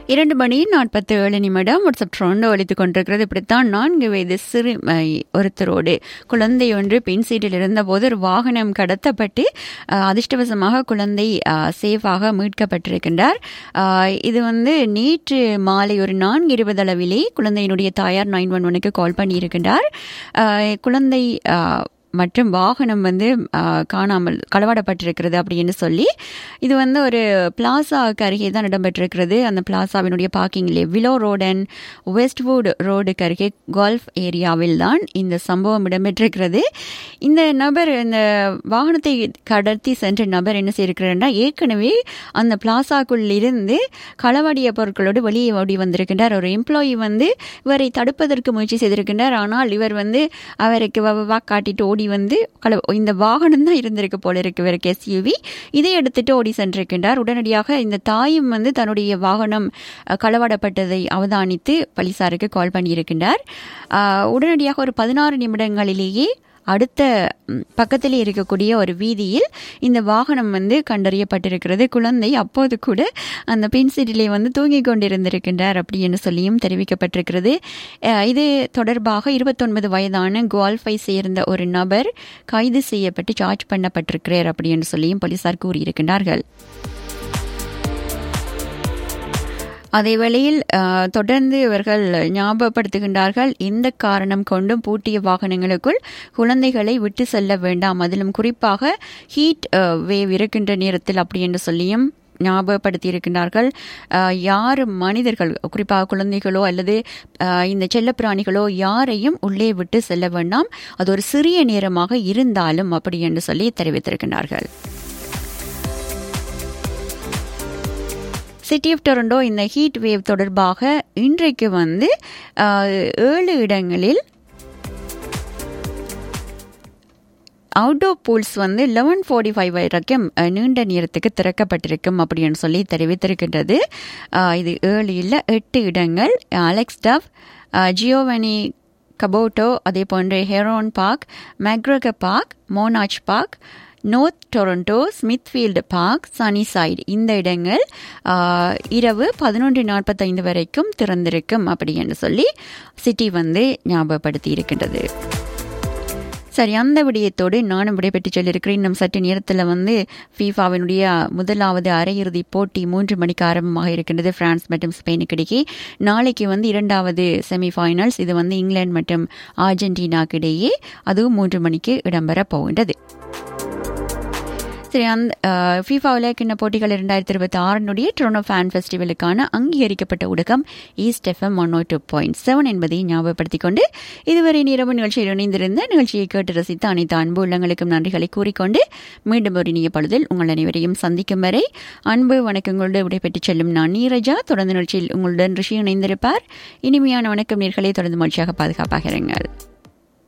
இரண்டு மணி நாற்பத்தி ஏழு நிமிடம் வாட்ஸ்அப் ட்ரோண்டு ஒழித்துக் கொண்டிருக்கிறது இப்படித்தான் நான்கு வயது சிறு அஹ், ஒருத்தரோடு குழந்தை ஒன்று பின் சீட்டில் இருந்தபோது ஒரு வாகனம் கடத்தப்பட்டு அஹ், அதிர்ஷ்டவசமாக குழந்தை அஹ், சேஃபாக மீட்கப்பட்டிருக்கின்றார் அஹ், இது வந்து நேற்று மாலை ஒரு நான்கு இருபது அளவிலே குழந்தையினுடைய தாயார் நைன் ஒன் ஒனுக்கு கால் பண்ணியிருக்கின்றார் அஹ், குழந்தை அஹ், மற்றும் வாகனம் வந்து ஆ, காணாமல் களவாடப்பட்டிருக்கிறது அப்படின்னு சொல்லி இது வந்து ஒரு பிளாசாவுக்கு அருகே தான் இடம்பெற்றிருக்கிறது அந்த பிளாசாவினுடைய பார்க்கிங்லே விலோ ரோட் அண்ட் வெஸ்ட்வுட் ரோடுக்கு அருகே கோல்ஃப் ஏரியாவில் தான் இந்த சம்பவம் இடம்பெற்றிருக்கிறது இந்த நபர் இந்த வாகனத்தை கடத்தி சென்ற நபர் என்ன செய்திருக்கிறார்னா ஏற்கனவே அந்த பிளாசாக்குள் இருந்து களவாடிய பொருட்களோடு வெளியே ஓடி வந்திருக்கின்றார் ஒரு எம்ப்ளாயி வந்து இவரை தடுப்பதற்கு முயற்சி செய்திருக்கின்றார் ஆனால் இவர் வந்து அவருக்கு வ- வ- வா காட்டிட்டு ஓடி வந்து கள இந்த வாகனம் தான் இருந்திருக்கு போல இருக்கு இவருக்கு எஸ்யூவி இதை எடுத்துட்டு ஓடி சென்றிருக்கின்றார் உடனடியாக இந்த தாயும் வந்து தன்னுடைய வாகனம் அஹ், களவாடப்பட்டதை அவதானித்து போலீசாருக்கு கால் பண்ணியிருக்கின்றார் அஹ், உடனடியாக ஒரு பதினாறு நிமிடங்களிலேயே அடுத்த ம், பக்கத்திலே இருக்கக்கூடிய ஒரு வீதியில் இந்த வாகனம் வந்து கண்டறியப்பட்டிருக்கிறது குழந்தை அப்போது கூட அந்த பின் சீட்டிலே வந்து தூங்கிக் கொண்டிருந்திருக்கின்றார் அப்படின்னு சொல்லியும் தெரிவிக்கப்பட்டிருக்கிறது அஹ், இது தொடர்பாக இருபத்தொன்பது வயதான கோல்ஃபை சேர்ந்த ஒரு நபர் கைது செய்யப்பட்டு சார்ஜ் பண்ணப்பட்டிருக்கிறார் அப்படின்னு சொல்லியும் போலீசார் கூறியிருக்கின்றார்கள் அதே வேளையில் அஹ், தொடர்ந்து இவர்கள் ஞாபகப்படுத்துகின்றார்கள் எந்த காரணம் கொண்டும் பூட்டிய வாகனங்களுக்குள் குழந்தைகளை விட்டு செல்ல வேண்டாம் அதிலும் குறிப்பாக ஹீட் வேவ் இருக்கின்ற நேரத்தில் அப்படி என்று சொல்லியும் ஞாபகப்படுத்தி இருக்கின்றார்கள் அஹ், யார் மனிதர்கள் குறிப்பாக குழந்தைகளோ அல்லது அஹ், இந்த செல்லப்பிராணிகளோ யாரையும் உள்ளே விட்டு செல்ல வேண்டாம் அது ஒரு சிறிய நேரமாக இருந்தாலும் அப்படி என்று சொல்லி தெரிவித்திருக்கின்றார்கள் சிட்டி ஆஃப் டொரண்டோ இந்த ஹீட் வேவ் தொடர்பாக இன்றைக்கு வந்து அஹ், ஏழு இடங்களில் அவுட்டோர் பூல்ஸ் வந்து லெவன் ஃபோர்ட்டி ஃபைவ் வரைக்கும் அஹ், நீண்ட நேரத்துக்கு திறக்கப்பட்டிருக்கும் அப்படின்னு சொல்லி தெரிவித்திருக்கின்றது அஹ், இது ஏழு இல்லை எட்டு இடங்கள் அலெக்ஸ் டவ் ஜியோவனி கபோட்டோ அதே போன்று Heron park McGregor park Monarch park North Toronto Smithfield park Sunnyside இந்த இடங்கள் ஆஹ், இரவு பதினொன்று நாற்பத்தைந்து வரைக்கும் திறந்திருக்கும் அப்படி என்று சொல்லி சிட்டி வந்து ஞாபகப்படுத்தி இருக்கின்றது சரி அந்த விடயத்தோடு நானும் விடைபெற்று சொல்லியிருக்கிறேன் இன்னும் சற்று நேரத்தில் வந்து ஃபீஃபாவினுடைய முதலாவது அரையிறுதி போட்டி மூன்று மணிக்கு ஆரம்பமாக இருக்கின்றது பிரான்ஸ் மற்றும் ஸ்பெயினுக்கு இடையே நாளைக்கு வந்து இரண்டாவது செமிஃபைனல்ஸ் இது வந்து இங்கிலாந்து மற்றும் அர்ஜென்டினாக்கு இடையே அதுவும் மூன்று மணிக்கு இடம்பெற போகின்றது சரி அந்த ஃபீஃபா விளையாட்டுன போட்டிகள் இரண்டாயிரத்தி இருபத்தி ஆறினுடைய ட்ரோனோ ஃபேன் ஃபெஸ்டிவலுக்கான அங்கீகரிக்கப்பட்ட ஊடகம் East FM one two point seven என்பதை ஞாபகப்படுத்திக் கொண்டு இதுவரை இரவு நிகழ்ச்சியில் இணைந்திருந்த நிகழ்ச்சியை கேட்டு ரசித்த அனைத்து அன்பு உள்ளங்களுக்கும் நன்றிகளை கூறிக்கொண்டு மீண்டும் ஒரு இனிய பொழுதில் உங்கள் அனைவரையும் சந்திக்கும் வரை அன்பு வணக்கங்களோடு விடைபெற்றுச் செல்லும் நான் நீரஜா தொடர்ந்து நிகழ்ச்சியில் உங்களுடன் ரிஷி இணைந்திருப்பார் இனிமையான வணக்கம் நேர்களை தொடர்ந்து மகிழ்ச்சியாக பாதுகாப்பாக இருங்கள்